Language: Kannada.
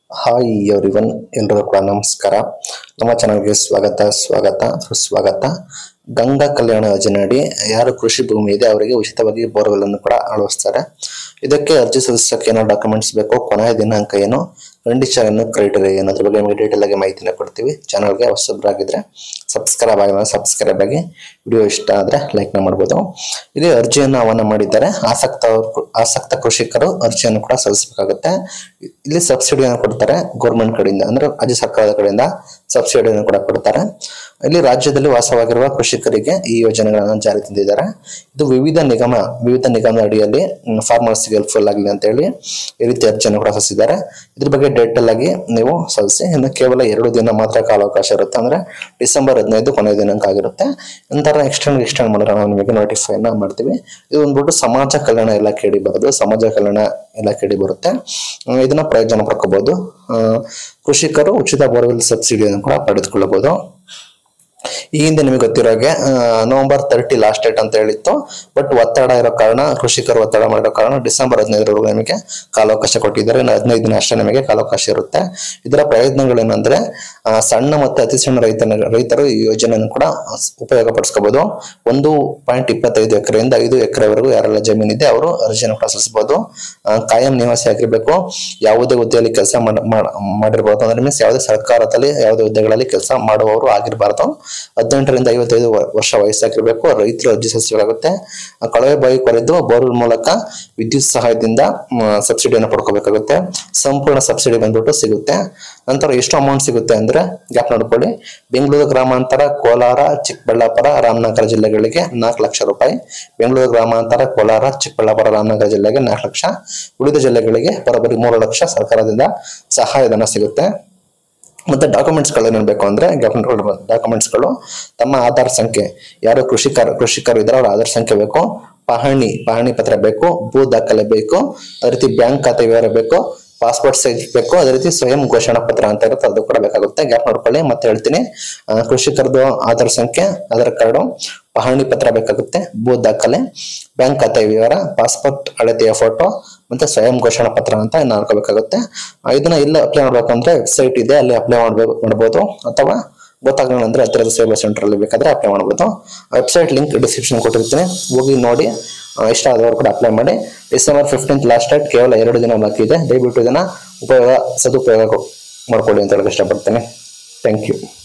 ಹಾಯ್ ಎವ್ರಿವನ್ ಎಲ್ರಿಗೂ ಕೂಡ ನಮಸ್ಕಾರ ನಮ್ಮ ಚಾನಲ್ಗೆ ಸ್ವಾಗತ ಸ್ವಾಗತ ಸುಸ್ವಾಗತ ಗಂಗಾ ಕಲ್ಯಾಣ ಯೋಜನೆ ಅಡಿ ಯಾರು ಕೃಷಿ ಭೂಮಿ ಇದೆ ಅವರಿಗೆ ಉಚಿತವಾಗಿ ಬೋರ್ವೆಲ್ ಅನ್ನು ಕೂಡ ಅಳವಡಿಸ್ತಾರೆ ಇದಕ್ಕೆ ಅರ್ಜಿ ಸಲ್ಲಿಸಕ್ಕೆ ಏನೋ ಡಾಕ್ಯುಮೆಂಟ್ಸ್ ಬೇಕು ಕೊನೆಯ ದಿನಾಂಕ ಏನು ಕಂಡೀಷನ್ ಏನು ಕ್ರೈಟೀರಿಯಾ ಏನು ಅದ್ರ ಬಗ್ಗೆ ನಿಮಗೆ ಡೀಟೇಲ್ ಆಗಿ ಮಾಹಿತಿನ ಕೊಡ್ತೀವಿ ಚಾನಲ್ಗೆ ಹೊಸಬ್ರಾಗಿದ್ರೆ ಸಬ್ಸ್ಕ್ರೈಬ್ ಆಗಿಲ್ಲ ಸಬ್ಸ್ಕ್ರೈಬ್ ಆಗಿ ವಿಡಿಯೋ ಇಷ್ಟ ಆದ್ರೆ ಲೈಕ್ನ ಮಾಡ್ಬೋದು ಇಲ್ಲಿ ಅರ್ಜಿಯನ್ನು ಆಹ್ವಾನ ಮಾಡಿದ್ದಾರೆ ಆಸಕ್ತ ಆಸಕ್ತ ಕೃಷಿಕರು ಅರ್ಜಿಯನ್ನು ಕೂಡ ಸಲ್ಲಿಸಬೇಕಾಗುತ್ತೆ ಇಲ್ಲಿ ಸಬ್ಸಿಡಿಯನ್ನು ಕೊಡ್ತಾರೆ ಗೌರ್ಮೆಂಟ್ ಕಡೆಯಿಂದ ಅಂದ್ರೆ ರಾಜ್ಯ ಸರ್ಕಾರದ ಕಡೆಯಿಂದ ಸಬ್ಸಿಡಿಯನ್ನು ಕೂಡ ಕೊಡ್ತಾರೆ ಇಲ್ಲಿ ರಾಜ್ಯದಲ್ಲಿ ವಾಸವಾಗಿರುವ ಕೃಷಿಕರಿಗೆ ಈ ಯೋಜನೆಗಳನ್ನು ಜಾರಿ ತಂದಿದ್ದಾರೆ ಇದು ವಿವಿಧ ನಿಗಮ ವಿವಿಧ ನಿಗಮದ ಅಡಿಯಲ್ಲಿ ಫಾರ್ಮರ್ಸ್ಗೆ ಹೆಲ್ಪ್ಫುಲ್ ಆಗಲಿ ಅಂತ ಹೇಳಿ ಈ ರೀತಿ ಅರ್ಜಿಯನ್ನು ಕೂಡ ಸಲ್ಲಿಸಿದ್ದಾರೆ ಇದ್ರ ಬಗ್ಗೆ ಡೇಟಲ್ ಆಗಿ ನೀವು ಸಲ್ಲಿಸಿ ಇನ್ನು ಕೇವಲ ಎರಡು ದಿನ ಮಾತ್ರ ಕಾಲಾವಕಾಶ ಇರುತ್ತೆ ಅಂದ್ರೆ ಡಿಸೆಂಬರ್ ಹದಿನೈದು ಕೊನೆಯ ದಿನಾಂಕ ಆಗಿರುತ್ತೆ ನಂತರ ಎಕ್ಸ್ಟೆಂಡ್ ಎಕ್ಸ್ಟೆಂಡ್ ಮಾಡಿದ್ರೆ ನಾವು ನಿಮಗೆ ನೋಟಿಫೈನ ಮಾಡ್ತೀವಿ ಇದು ಬಂದ್ಬಿಟ್ಟು ಸಮಾಜ ಕಲ್ಯಾಣ ಇಲಾಖೆ ಅಡಿ ಬರೋದು ಸಮಾಜ ಕಲ್ಯಾಣ ಇಲಾಖೆ ಅಡಿ ಬರುತ್ತೆ ಆ, ಇದನ್ನ ಪ್ರಯೋಜನ ಪಡ್ಕೋಬಹುದು ಆ, ಕೃಷಿಕರು ಉಚಿತ ಬೋರ್ವೆಲ್ ಸಬ್ಸಿಡಿಯನ್ನು ಕೂಡ ಪಡೆದುಕೊಳ್ಳಬಹುದು ಈ ಹಿಂದೆ ನಿಮಗೆ ಗೊತ್ತಿರೋ ಹಾಗೆ ಆ, ನವೆಂಬರ್ ತರ್ಟಿ ಲಾಸ್ಟ್ ಡೇಟ್ ಅಂತ ಹೇಳಿತ್ತು ಬಟ್ ಒತ್ತಡ ಇರೋ ಕಾರಣ ಕೃಷಿಕರು ಒತ್ತಡ ಮಾಡಿರೋ ಕಾರಣ ಡಿಸೆಂಬರ್ ಹದಿನೈದರವರೆಗೂ ನಿಮಗೆ ಕಾಲಾವಕಾಶ ಕೊಟ್ಟಿದ್ದಾರೆ ಇನ್ನು ಹದಿನೈದು ದಿನ ಅಷ್ಟೇ ನಿಮಗೆ ಕಾಲಾವಕಾಶ ಇರುತ್ತೆ ಇದರ ಪ್ರಯೋಜನಗಳೇನೆಂದ್ರೆ ಆ, ಸಣ್ಣ ಮತ್ತು ಅತಿ ಸಣ್ಣ ರೈತನ ರೈತರು ಈ ಯೋಜನೆಯನ್ನು ಕೂಡ ಉಪಯೋಗ ಪಡಿಸ್ಕೋಬಹುದು ಒಂದು ಪಾಯಿಂಟ್ ಇಪ್ಪತ್ತೈದು ಎಕರೆಯಿಂದ ಐದು ಎಕರೆವರೆಗೂ ಯಾರೆಲ್ಲ ಜಮೀನಿದೆ ಅವರು ಅರ್ಜಿಯನ್ನು ಕೂಡ ಸಲ್ಲಿಸಬಹುದು ಆ, ಕಾಯಂ ನಿವಾಸಿ ಆಗಿರ್ಬೇಕು ಯಾವುದೇ ಹುದ್ದೆಯಲ್ಲಿ ಕೆಲಸ ಮಾಡಿರ್ಬೋದು ಅಂದ್ರೆ ಮೀನ್ಸ್ ಯಾವುದೇ ಸರ್ಕಾರದಲ್ಲಿ ಯಾವುದೇ ಹುದ್ದೆಗಳಲ್ಲಿ ಕೆಲಸ ಮಾಡುವವರು ಆಗಿರಬಾರ್ದು ಹದಿನೆಂಟರಿಂದ ಐವತ್ತೈದು ವ- ವರ್ಷ ವಯಸ್ಸಾಗಿರ್ಬೇಕು ರೈತರು ಅರ್ಜಿ ಸಲ್ಲಿಸಬೇಕಾಗುತ್ತೆ ಆ, ಕೊಳವೆ ಬಾವಿ ಕೊರೆದು ಬೋರ್ವೆಲ್ ಮೂಲಕ ವಿದ್ಯುತ್ ಸಹಾಯದಿಂದ ಸಬ್ಸಿಡಿಯನ್ನು ಪಡ್ಕೋಬೇಕಾಗುತ್ತೆ ಸಂಪೂರ್ಣ ಸಬ್ಸಿಡಿ ಬಂದ್ಬಿಟ್ಟು ಸಿಗುತ್ತೆ ನಂತರ ಎಷ್ಟು ಅಮೌಂಟ್ ಸಿಗುತ್ತೆ ಅಂದ್ರೆ ಗ್ಯಾಪ್ ನೋಡ್ಕೊಳ್ಳಿ ಬೆಂಗಳೂರು ಗ್ರಾಮಾಂತರ ಕೋಲಾರ ಚಿಕ್ಕಬಳ್ಳಾಪುರ ರಾಮನಗರ ಜಿಲ್ಲೆಗಳಿಗೆ ನಾಲ್ಕು ಲಕ್ಷ ರೂಪಾಯಿ ಬೆಂಗಳೂರು ಗ್ರಾಮಾಂತರ ಕೋಲಾರ ಚಿಕ್ಕಬಳ್ಳಾಪುರ ರಾಮನಗರ ಜಿಲ್ಲೆಗೆ ನಾಲ್ಕು ಲಕ್ಷ ಉಳಿದ ಜಿಲ್ಲೆಗಳಿಗೆ ಬರೋಬ್ಬರಿ ಮೂರು ಲಕ್ಷ ಸರ್ಕಾರದಿಂದ ಸಹಾಯಧನ ಸಿಗುತ್ತೆ ಮತ್ತೆ ಡಾಕ್ಯುಮೆಂಟ್ಸ್ಗಳು ಏನೇನು ಬೇಕು ಅಂದ್ರೆ ಡಾಕ್ಯುಮೆಂಟ್ಸ್ಗಳು ತಮ್ಮ ಆಧಾರ್ ಸಂಖ್ಯೆ ಯಾರು ಕೃಷಿಕರು ಕೃಷಿಕರು ಇದ್ರೆ ಅವ್ರ ಆಧಾರ್ ಸಂಖ್ಯೆ ಬೇಕು ಪಹಣಿ ಪಹಣಿ ಪತ್ರ ಬೇಕು ಭೂ ದಾಖಲೆ ಬೇಕು ಅದೇ ರೀತಿ ಬ್ಯಾಂಕ್ ಖಾತೆ ವಿವರ ಬೇಕು ಪಾಸ್ಪೋರ್ಟ್ ಸೈಜ್ ಬೇಕು ಅದೇ ರೀತಿ ಸ್ವಯಂ ಘೋಷಣಾ ಪತ್ರ ಅಂತ ಇರುತ್ತೆ ಅದು ಕೂಡ ಬೇಕಾಗುತ್ತೆ ಗ್ಯಾಪ್ ನೋಡ್ಕೊಳ್ಳಿ ಮತ್ತೆ ಹೇಳ್ತೀನಿ ಆ, ಕೃಷಿಕರದು ಆಧಾರ್ ಸಂಖ್ಯೆ ಆಧಾರ್ ಕಾರ್ಡು ಪಹಣಿ ಪತ್ರ ಬೇಕಾಗುತ್ತೆ ಭೂ ದಾಖಲೆ ಬ್ಯಾಂಕ್ ಖಾತೆ ವಿವರ ಪಾಸ್ಪೋರ್ಟ್ ಅಳತೆಯ ಫೋಟೋ ಮತ್ತೆ ಸ್ವಯಂ ಘೋಷಣಾ ಪತ್ರ ಅಂತ ಇನ್ನು ಹಾಕೋಬೇಕಾಗುತ್ತೆ ಆ, ಇದನ್ನ ಇಲ್ಲ ಅಪ್ಲೈ ಮಾಡ್ಬೇಕಂದ್ರೆ ವೆಬ್ಸೈಟ್ ಇದೆ ಅಲ್ಲಿ ಅಪ್ಲೈ ಮಾಡ್ಬೇಕು ಮಾಡ್ಬೋದು ಅಥವಾ ಗೊತ್ತಾಗಲ್ಲ ಅಂದ್ರೆ ಹತ್ತಿರದ ಸೇವಾ ಸೆಂಟರ್ ಅಲ್ಲಿ ಬೇಕಾದ್ರೆ ಅಪ್ಲೈ ಮಾಡ್ಬೋದು ವೆಬ್ಸೈಟ್ ಲಿಂಕ್ ಡಿಸ್ಕ್ರಿಪ್ಷನ್ ಕೊಟ್ಟಿರ್ತೀನಿ ಹೋಗಿ ನೋಡಿ ಆ, ಇಷ್ಟ ಆದವರು ಕೂಡ ಅಪ್ಲೈ ಮಾಡಿ ಡಿಸೆಂಬರ್ ಫಿಫ್ಟೀನ್ತ್ ಲಾಸ್ಟ್ ಡೇಟ್ ಕೇವಲ ಎರಡು ದಿನ ಬಾಕಿ ಇದೆ ದಯವಿಟ್ಟು ಇದನ್ನ ಉಪಯೋಗ ಸದುಪಯೋಗ ಮಾಡ್ಕೊಳ್ಳಿ ಅಂತ ಹೇಳಕ್ ಇಷ್ಟಪಡ್ತೇನೆ ಥ್ಯಾಂಕ್ ಯು